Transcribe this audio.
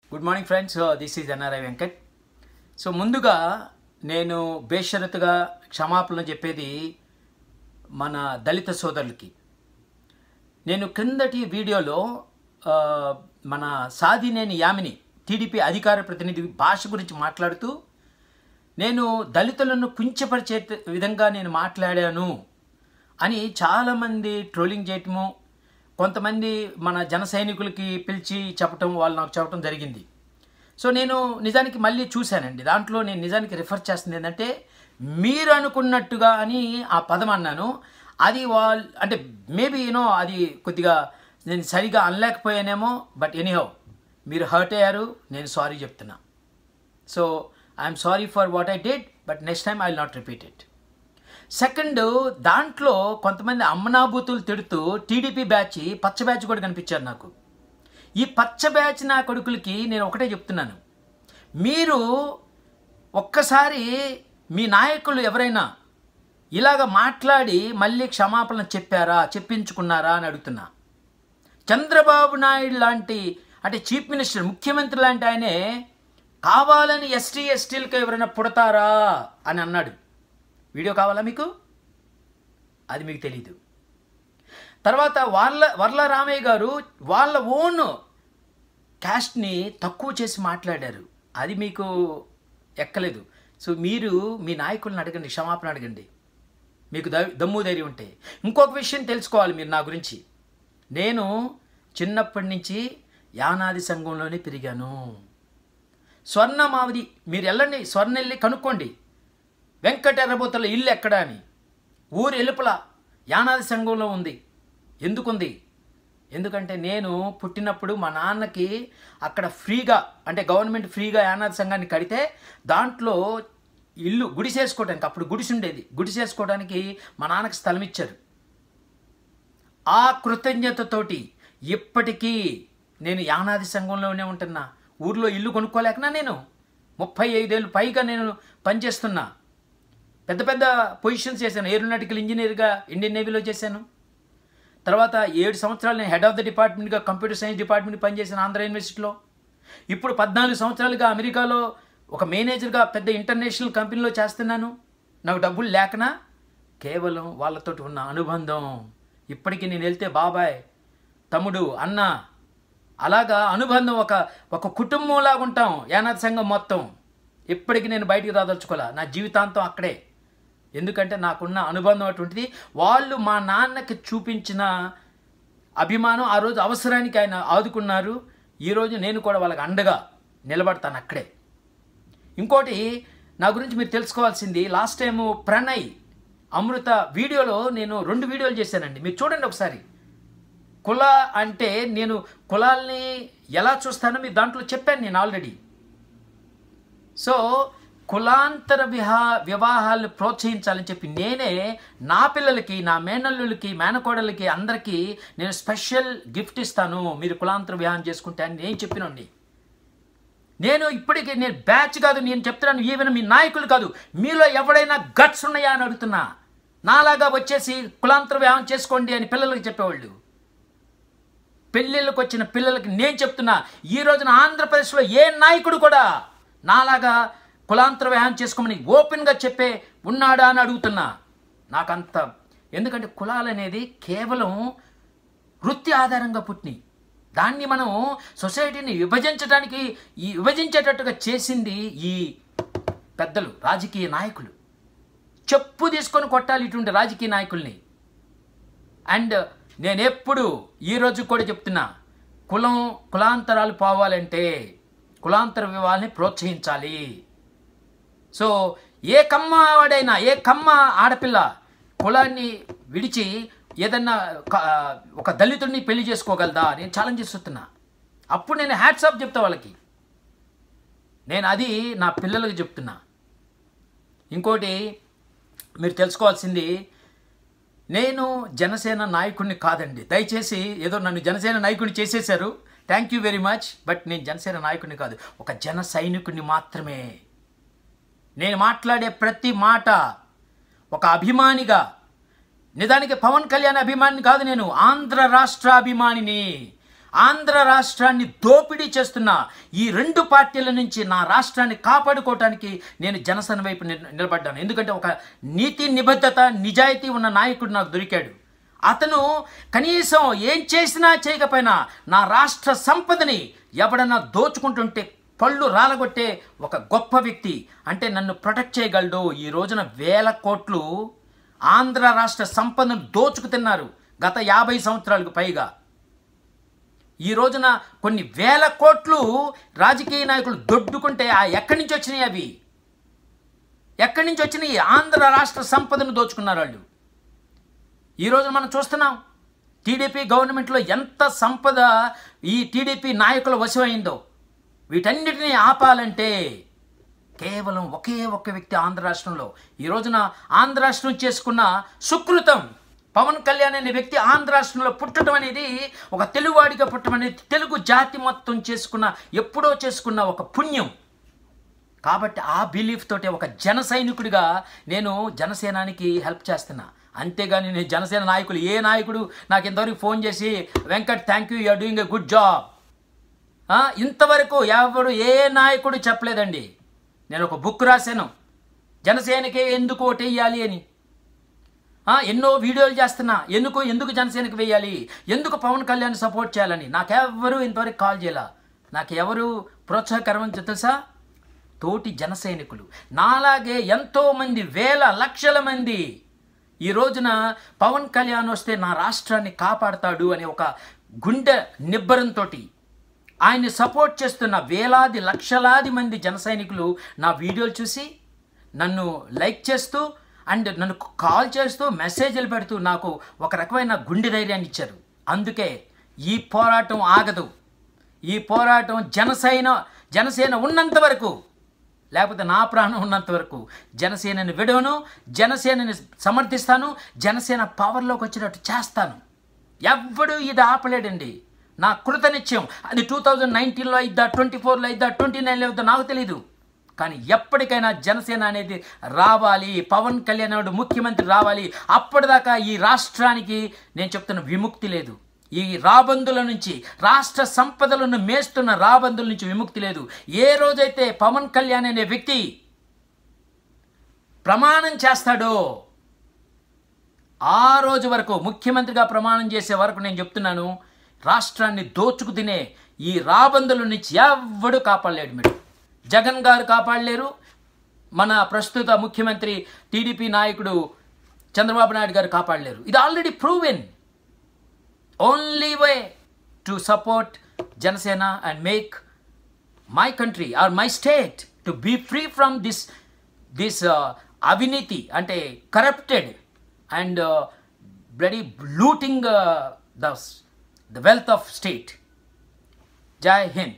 good morning friends this is NRI Venkat so ముందుగా నేను బేషరతుగా క్షమాపణలు చెప్పేది మన దళిత సోదరులకి నేను క్రిందటి వీడియోలో ఆ, మన సాదినేని యామిని టీడీపీ అధికార ప్రతినిధి భాష గురించి మాట్లాడుతూ నేను దళితులను కుంచపరిచే విధంగా నేను మాట్లాడాను అని చాలామంది ట్రోలింగ్ చేయటము కొంతమంది మన జన సైనికులకి పిలిచి చెప్పటం వాళ్ళు నాకు చెప్పడం జరిగింది సో నేను నిజానికి మళ్ళీ చూశానండి దాంట్లో నేను నిజానికి రిఫర్ చేస్తుంది ఏంటంటే మీరు అనుకున్నట్టుగా అని ఆ పదం అన్నాను అది వాళ్ళు అంటే మేబీ యూనో అది కొద్దిగా నేను సరిగా అనలేకపోయానేమో బట్ ఎనీహౌ మీరు హర్ట్ అయ్యారు నేను సారీ చెప్తున్నా so I'm sorry for what I did but next time I will not repeat it second దాంట్లో కొంతమంది అమ్మనాభూతులు తిడుతూ టీడీపీ బ్యాచ్ పచ్చ బ్యాచ్ కూడా కనిపించారు నాకు ఈ పచ్చ బ్యాచ్ నా కొడుకులకి నేను ఒకటే చెప్తున్నాను మీరు ఒక్కసారి మీ నాయకులు ఎవరైనా ఇలాగ మాట్లాడి మళ్ళీ క్షమాపణ చెప్పారా చెప్పించుకున్నారా అని అడుగుతున్నా చంద్రబాబు నాయుడు లాంటి అంటే చీఫ్ మినిస్టర్ ముఖ్యమంత్రి లాంటి ఆయనే కావాలని ఎస్టీ ఎస్టీలకు ఎవరైనా పుడతారా అని అన్నాడు వీడియో కావాలా మీకు అది మీకు తెలీదు తర్వాత వాళ్ళ వర్ల రామయ్య గారు వాళ్ళ ఓన్ క్యాస్ట్ని తక్కువ చేసి మాట్లాడారు అది మీకు ఎక్కలేదు సో మీరు మీ నాయకులను అడగండి క్షమాపణ అడగండి మీకు ద దమ్ము ధైర్యం ఉంటే ఇంకొక విషయం తెలుసుకోవాలి మీరు నా గురించి నేను చిన్నప్పటి నుంచి యానాది సంఘంలోనే పెరిగాను స్వర్ణమావది మీరు వెళ్ళండి స్వర్ణ వెళ్ళి కనుక్కోండి వెంకట ఎర్రబోతల ఇల్లు ఎక్కడ అని ఊరు ఎలుపల యానాది సంఘంలో ఉంది ఎందుకుంది ఎందుకంటే నేను పుట్టినప్పుడు మా నాన్నకి అక్కడ ఫ్రీగా అంటే గవర్నమెంట్ ఫ్రీగా యానాది సంఘాన్ని కడితే దాంట్లో ఇల్లు గుడిసేసుకోవడానికి అప్పుడు గుడిసి ఉండేది గుడిసేసుకోవడానికి మా నాన్నకి స్థలం ఇచ్చారు ఆ కృతజ్ఞతతోటి ఇప్పటికీ నేను యానాది సంఘంలోనే ఉంటున్నా ఊర్లో ఇల్లు కొనుక్కోలేకనా నేను ముప్పై ఐదేళ్ళు పైగా నేను పనిచేస్తున్నా పెద్ద పెద్ద పొజిషన్స్ చేశాను ఏరోనాటికల్ ఇంజనీర్గా ఇండియన్ నేవీలో చేశాను తర్వాత ఏడు సంవత్సరాలు నేను హెడ్ ఆఫ్ ద డిపార్ట్మెంట్గా కంప్యూటర్ సైన్స్ డిపార్ట్మెంట్ పనిచేశాను ఆంధ్ర యూనివర్సిటీలో ఇప్పుడు పద్నాలుగు సంవత్సరాలుగా అమెరికాలో ఒక మేనేజర్గా పెద్ద ఇంటర్నేషనల్ కంపెనీలో చేస్తున్నాను నాకు డబ్బులు లేకనా కేవలం వాళ్ళతో ఉన్న అనుబంధం ఇప్పటికీ నేను వెళ్తే బాబాయ్ తమ్ముడు అన్న అలాగా అనుబంధం ఒక ఒక కుటుంబంలాగా ఉంటాం యానాథ్ సంఘం మొత్తం ఇప్పటికీ నేను బయటికి రాదలుచుకోలే నా జీవితాంతం అక్కడే ఎందుకంటే నాకున్న అనుబంధం అటువంటిది వాళ్ళు మా నాన్నకి చూపించిన అభిమానం ఆ రోజు అవసరానికి ఆయన ఆదుకున్నారు ఈరోజు నేను కూడా వాళ్ళకి అండగా నిలబడతాను అక్కడే ఇంకోటి నా గురించి మీరు తెలుసుకోవాల్సింది లాస్ట్ టైము ప్రణయ్ అమృత వీడియోలో నేను రెండు వీడియోలు చేశానండి మీరు చూడండి ఒకసారి కుల అంటే నేను కులాల్ని ఎలా చూస్తానో మీరు దాంట్లో చెప్పాను నేను ఆల్రెడీ సో కులాంతర విహా వివాహాలను ప్రోత్సహించాలని చెప్పి నేనే నా పిల్లలకి నా మేనల్లులకి మేనకోడలకి అందరికీ నేను స్పెషల్ గిఫ్ట్ ఇస్తాను మీరు కులాంతర వివాహం చేసుకుంటే అని నేను చెప్పినండి నేను ఇప్పటికీ నేను బ్యాచ్ కాదు నేను చెప్తున్నాను ఈవెన్ మీ నాయకులు కాదు మీలో ఎవడైనా గట్స్ ఉన్నాయా అని అడుగుతున్నా నాలాగా వచ్చేసి కులాంతర వివాహం చేసుకోండి అని పిల్లలకి చెప్పేవాళ్ళు పెళ్ళిళ్ళకి వచ్చిన పిల్లలకి నేను చెప్తున్నా ఈ రోజున ఆంధ్రప్రదేశ్లో ఏ నాయకుడు కూడా నాలాగా కులాంతర వివాహం చేసుకోమని ఓపెన్గా చెప్పే ఉన్నాడా అని అడుగుతున్నా నాకంత ఎందుకంటే కులాలు అనేది కేవలం వృత్తి ఆధారంగా పుట్టినాయి దాన్ని మనం సొసైటీని విభజించడానికి ఈ విభజించేటట్టుగా చేసింది ఈ పెద్దలు రాజకీయ నాయకులు చెప్పు తీసుకొని కొట్టాలి ఇటువంటి రాజకీయ నాయకుల్ని అండ్ నేను ఎప్పుడు ఈరోజు కూడా చెప్తున్నా కులం కులాంతరాలు పోవాలంటే కులాంతర వివాహాన్ని ప్రోత్సహించాలి సో ఏ కమ్మ వాడైనా ఏ కమ్మ ఆడపిల్ల కులాన్ని విడిచి ఏదన్నా క- ఒక దళితుడిని పెళ్లి చేసుకోగలదా నేను ఛాలెంజ్ చేస్తున్నా అప్పుడు నేను హ్యాట్సాప్ చెప్తా వాళ్ళకి నేను అది నా పిల్లలకు చెప్తున్నా ఇంకోటి మీరు తెలుసుకోవాల్సింది నేను జనసేన నాయకుడిని కాదండి దయచేసి ఏదో నన్ను జనసేన నాయకుడిని చేసేశారు thank you very much but నేను జనసేన నాయకుడిని కాదు ఒక జన సైనికుడిని మాత్రమే నేను మాట్లాడే ప్రతి మాట ఒక అభిమానిగా నిజానికి పవన్ కళ్యాణ్ అభిమానిని కాదు నేను ఆంధ్ర రాష్ట్ర అభిమానిని ఆంధ్ర రాష్ట్రాన్ని దోపిడీ చేస్తున్న ఈ రెండు పార్టీల నుంచి నా రాష్ట్రాన్ని కాపాడుకోవటానికి నేను జనసేన వైపు నిల- నిలబడ్డాను ఎందుకంటే ఒక నీతి నిబద్ధత నిజాయితీ ఉన్న నాయకుడు నాకు దొరికాడు అతను కనీసం ఏం చేసినా చేయకపోయినా నా రాష్ట్ర సంపదని ఎవడన్నా దోచుకుంటుంటే పళ్ళు రాలగొట్టే ఒక గొప్ప వ్యక్తి అంటే నన్ను ప్రొటెక్ట్ చేయగలడు ఈ రోజున వేల కోట్లు ఆంధ్ర రాష్ట్ర సంపదను దోచుకు తిన్నారు గత యాభై సంవత్సరాలకు పైగా ఈ రోజున కొన్ని వేల కోట్లు రాజకీయ నాయకులు దొడ్డుకుంటే ఆ ఎక్కడి నుంచి వచ్చినాయి అవి ఎక్కడి నుంచి వచ్చినాయి ఆంధ్ర రాష్ట్ర సంపదను దోచుకున్నారు వాళ్ళు ఈ రోజు మనం చూస్తున్నాం టీడీపీ గవర్నమెంట్లో ఎంత సంపద ఈ టీడీపీ నాయకుల వశమైందో వీటన్నిటిని ఆపాలంటే కేవలం ఒకే ఒక్క వ్యక్తి ఆంధ్ర రాష్ట్రంలో ఈ రోజున ఆంధ్ర రాష్ట్రం చేసుకున్న సుకృతం పవన్ కళ్యాణ్ అనే వ్యక్తి ఆంధ్ర రాష్ట్రంలో పుట్టడం అనేది ఒక తెలుగువాడిగా పుట్టడం అనేది తెలుగు జాతి మొత్తం చేసుకున్న ఎప్పుడో చేసుకున్న ఒక పుణ్యం కాబట్టి ఆ బిలీఫ్ తోటి ఒక జన సైనికుడిగా నేను జనసేనానికి హెల్ప్ చేస్తున్నా అంతేగాని నేను జనసేన నాయకులు ఏ నాయకుడు నాకు ఇంతవరకు ఫోన్ చేసి Venkat thank you you're doing a good job ఇంతవరకు ఎవరు ఏ నాయకుడు చెప్పలేదండి నేను ఒక బుక్ రాశాను జనసేనకే ఎందుకు ఓటేయాలి అని ఆ, ఎన్నో వీడియోలు చేస్తున్నా ఎందుకు ఎందుకు జనసేనకు వేయాలి ఎందుకు పవన్ కళ్యాణ్ సపోర్ట్ చేయాలని నాకెవ్వరూ ఇంతవరకు కాల్ చేయాల నాకు ఎవరు ప్రోత్సాహకరం తెలుసా తోటి జన సైనికులు నాలాగే ఎంతో మంది వేల లక్షల మంది ఈ రోజున పవన్ కళ్యాణ్ వస్తే నా రాష్ట్రాన్ని కాపాడతాడు అనే ఒక గుండె నిబ్బరంతో ఆయన్ని సపోర్ట్ చేస్తున్న వేలాది లక్షలాది మంది జన సైనికులు నా వీడియోలు చూసి నన్ను లైక్ చేస్తూ అండ్ నన్ను కాల్ చేస్తూ మెసేజ్లు పెడుతూ నాకు ఒక రకమైన గుండె ధైర్యాన్ని ఇచ్చారు అందుకే ఈ పోరాటం ఆగదు ఈ పోరాటం జనసేన జనసేన ఉన్నంత వరకు లేకపోతే నా ప్రాణం ఉన్నంత వరకు జనసేనని విడవను జనసేనని సమర్థిస్తాను జనసేన పవర్లోకి వచ్చినట్టు చేస్తాను ఎవ్వడు ఇది ఆపలేడండి నా కృతనిత్యం అది టూ థౌజండ్ నైన్టీన్లో అయిద్దా ట్వంటీ ఫోర్లో అయిద్దా ట్వంటీ నైన్లో అయిద్దా నాకు తెలీదు కానీ ఎప్పటికైనా జనసేన అనేది రావాలి పవన్ కళ్యాణ్ నాయుడు ముఖ్యమంత్రి రావాలి అప్పటిదాకా ఈ రాష్ట్రానికి నేను చెప్తున్న విముక్తి లేదు ఈ రాబందుల నుంచి రాష్ట్ర సంపదలను మేస్తున్న రాబందుల నుంచి విముక్తి లేదు ఏ రోజైతే పవన్ కళ్యాణ్ అనే వ్యక్తి ప్రమాణం చేస్తాడో ఆ రోజు వరకు ముఖ్యమంత్రిగా ప్రమాణం చేసే వరకు నేను చెప్తున్నాను రాష్ట్రాన్ని దోచుకు తినే ఈ రాబందుల నుంచి ఎవ్వడు కాపాడలేడు మీరు జగన్ గారు కాపాడలేరు మన ప్రస్తుత ముఖ్యమంత్రి టీడీపీ నాయకుడు చంద్రబాబు నాయుడు గారు కాపాడలేరు ఇది already proven only way to support Janasena and make my country or my state to be free from this this అవినీతి అంటే corrupted and bloody looting the the wealth of state Jai Hind